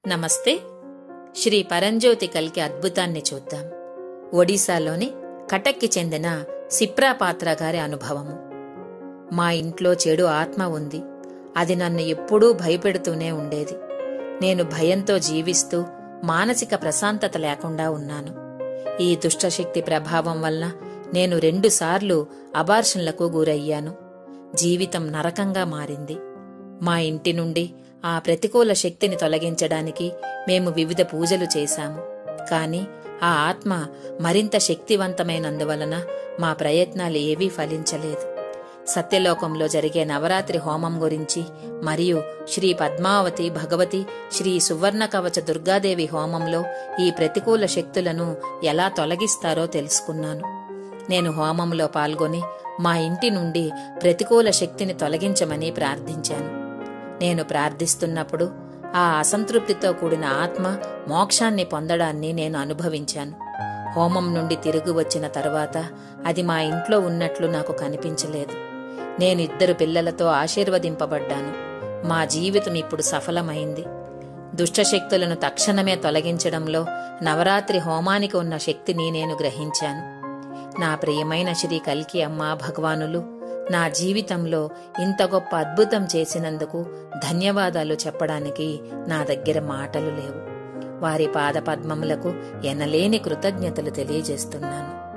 నమస్తే శ్రీ పరంజ్యోతి కల్కి అద్భుతాన్ని చూద్దాం ఒడిశాలోని కటక్కి చెందిన సిప్రా పాత్ర గారి అనుభవము మా ఇంట్లో చెడు ఆత్మ ఉంది అది నన్ను ఎప్పుడూ భయపెడుతూనే ఉండేది నేను భయంతో జీవిస్తూ మానసిక ప్రశాంతత లేకుండా ఉన్నాను ఈ దుష్టశక్తి ప్రభావం వల్ల నేను రెండుసార్లు అబార్షన్లకు గురయ్యాను జీవితం నరకంగా మారింది మా ఇంటి నుండి ఆ ప్రతికూల శక్తిని తొలగించడానికి మేము వివిధ పూజలు చేశాము కాని ఆ ఆత్మ మరింత శక్తివంతమైనందువలన మా ప్రయత్నాలు ఏవీ ఫలించలేదు సత్యలోకంలో జరిగే నవరాత్రి హోమం గురించి మరియు శ్రీ పద్మావతి భగవతి శ్రీ సువర్ణ కవచ దుర్గాదేవి హోమంలో ఈ ప్రతికూల శక్తులను ఎలా తొలగిస్తారో తెలుసుకున్నాను నేను హోమంలో పాల్గొని మా ఇంటి నుండి ప్రతికూల శక్తిని తొలగించమని ప్రార్థించాను నేను ప్రార్థిస్తున్నప్పుడు ఆ అసంతృప్తితో కూడిన ఆత్మ మోక్షాన్ని పొందడాన్ని నేను అనుభవించాను హోమం నుండి తిరిగి వచ్చిన తరువాత అది మా ఇంట్లో ఉన్నట్లు నాకు కనిపించలేదు నేను ఇద్దరు పిల్లలతో ఆశీర్వదింపబడ్డాను మా జీవితం ఇప్పుడు సఫలమైంది దుష్టశక్తులను తక్షణమే తొలగించడంలో నవరాత్రి హోమానికి ఉన్న శక్తిని నేను గ్రహించాను నా ప్రియమైన శ్రీ కల్కి అమ్మ భగవానులు నా జీవితంలో ఇంత గొప్ప అద్భుతం చేసినందుకు ధన్యవాదాలు చెప్పడానికి నా దగ్గర మాటలు లేవు వారి పాదపద్మములకు ఎనలేని కృతజ్ఞతలు తెలియజేస్తున్నాను